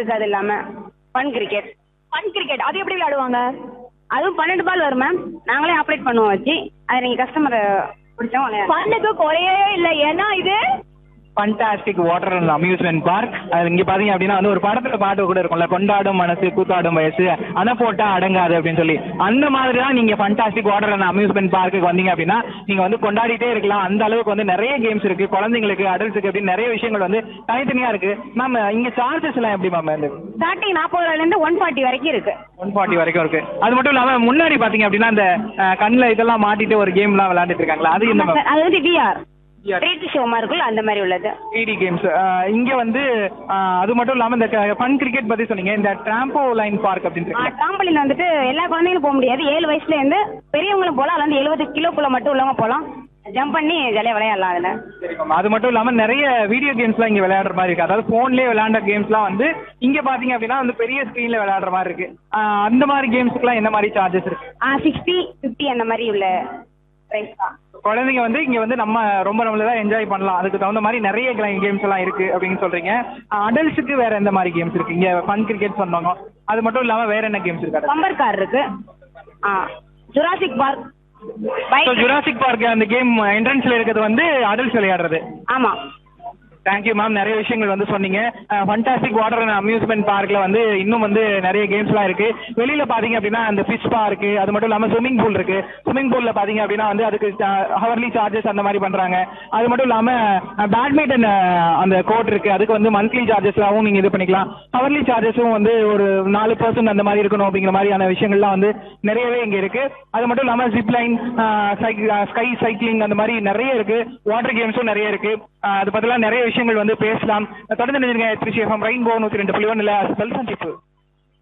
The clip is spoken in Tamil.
இருக்கு அது இல்லாம ஃபன் கிரிக்கெட் ஃபன் கிரிக்கெட் அது எப்படி விளையாடுவாங்க அதுவும் பன்னெண்டு பால் வரும் மேம் நாங்களே ஆப்ரேட் பண்ணுவோம் வச்சு அதை நீங்க கஸ்டமரை பிடிச்சோம் விளையாடலாம். ஃபன்னுக்கு குறையே இல்ல ஏன்னா இது fantastic water and amusement park அது இங்க பாத்தீங்க அப்படின்னா வந்து ஒரு படத்துல பாட்டு கூட இருக்கும்ல கொண்டாடும் மனசு கூத்தாடும் வயசு அணை போட்டா அடங்காது அப்படின்னு சொல்லி அந்த மாதிரி தான் நீங்க ஃபண்டாஸ்டிக் வாட்டர் அண்ட் அம்யூஸ்மெண்ட் பார்க்குக்கு வந்தீங்க அப்படின்னா நீங்க வந்து கொண்டாடிட்டே இருக்கலாம் அந்த அளவுக்கு வந்து நிறைய கேம்ஸ் இருக்கு குழந்தைங்களுக்கு அடல்ட்ஸுக்கு அப்படின்னு நிறைய விஷயங்கள் வந்து தனித்தனியா இருக்கு மேம் இங்க சார்ஜஸ் எல்லாம் எப்படி மேம் இந்த ஸ்டார்டிங் நாற்பது ரூபாயில இருந்து ஒன் ஃபார்ட்டி வரைக்கும் இருக்கு ஒன் ஃபார்ட்டி வரைக்கும் இருக்கு அது மட்டும் இல்லாம முன்னாடி பாத்தீங்க அப்படின்னா அந்த அஹ், கண்ணுல இதெல்லாம் மாட்டிட்டு ஒரு கேம்லாம் விளையாண்டுட்டு இருக்காங்களா அது என்ன ஆமா மேம் சார், அது வந்து விஆர் VR. ட்ரீட் ஷோ மாதிரி இருக்குல்ல அந்த மாதிரி உள்ளது த்ரீ கேம்ஸ் இங்க வந்து அஹ், அது மட்டும் இல்லாம இந்த ஃபன் கிரிக்கெட் பத்தி சொன்னீங்க இந்த டிராம்போ லைன் பார்க் அப்படின்னு இருக்கு ட்ராம்பலின் வந்துட்டு எல்லா குழந்தைங்களும் போக முடியாது ஏழு வயசுல இருந்து பெரியவங்களும் போகலாம் அதுல வந்து எழுபது கிலோக்குள்ள மட்டும் உள்ளவங்க போகலாம் ஜம்ப் பண்ணி ஜாலியாக விளையாடலாம் அதுல சரி மேம் அது மட்டும் இல்லாம நிறைய வீடியோ கேம்ஸ்லாம் இங்க விளையாடுற மாதிரி இருக்கு அதாவது போன்லயே விளையாண்ட கேம்ஸ்லாம் வந்து இங்க பாத்தீங்க அப்படின்னா வந்து பெரிய ஸ்கிரீன்ல விளையாடுற மாதிரி இருக்கு அஹ், அந்த மாதிரி கேம்ஸ்க்குலாம் என்ன மாதிரி சார்ஜஸ் இருக்கு சிக்ஸ்டி ஃபிஃப்டி அந்த மாதிரி உள்ள ப்ரைஸ் தான் குழந்தைங்க வந்து இங்க வந்து நம்ம ரொம்ப நம்மள என்ஜாய் பண்ணலாம் அதுக்கு தகுந்த மாதிரி நிறைய கேம்ஸ் எல்லாம் இருக்கு அப்படின்னு சொல்றீங்க அடல்ட்ஸுக்கு வேற எந்த மாதிரி கேம்ஸ் இருக்கு இங்க ஃபன் கிரிக்கெட் சொன்னாங்க அது மட்டும் இல்லாம வேற என்ன கேம்ஸ் இருக்கு பம்பர் கார் இருக்கு ஆ Jurassic park bike Jurassic park அந்த கேம் என்ட்ரன்ஸ்ல இருக்கிறது வந்து அடல்ட்ஸ் விளையாடுறது ஆமா தேங்க்யூ மேம் நிறைய விஷயங்கள் வந்து சொன்னீங்க ஃபண்டாஸ்டிக் வாட்டர் அண்ட் அம்யூஸ்மெண்ட் பார்க்ல வந்து இன்னும் வந்து நிறைய கேம்ஸ்லாம் இருக்கு வெளியில பாத்தீங்க அப்படின்னா அந்த ஃபிஷ் பார்க் அது மட்டும் இல்லாம ஸ்விமிங் பூல் இருக்கு ஸ்விமிங் பூல்ல பாத்தீங்க அப்படின்னா வந்து அதுக்கு ஹவர்லி சார்ஜஸ் அந்த மாதிரி பண்றாங்க அது மட்டும் இல்லாம பேட்மிண்டன் அந்த கோர்ட் இருக்கு அதுக்கு வந்து மந்த்லி சார்ஜஸ்லாவும் நீங்க இது பண்ணிக்கலாம் ஹவர்லி சார்ஜஸும் வந்து ஒரு நாலு பர்சன்ட் அந்த மாதிரி இருக்கணும் அப்படிங்கிற மாதிரியான விஷயங்கள்லாம் வந்து நிறையவே இங்க இருக்கு அது மட்டும் இல்லாம ஜிப் லைன் ஸ்கை சைக்கிளிங் அந்த மாதிரி நிறைய இருக்கு வாட்டர் கேம்ஸும் நிறைய இருக்கு ஆஹ் அது பத்திலாம் நிறைய விஷயங்கள் வந்து பேசலாம் தொடர்ந்து நினைச்சிருக்கேன் திருச்சி எஃப்எம் ரெயின்போ நூத்தி ரெண்டு புள்ளி ஒன்னுல செல்ஃபோன் டிப்பு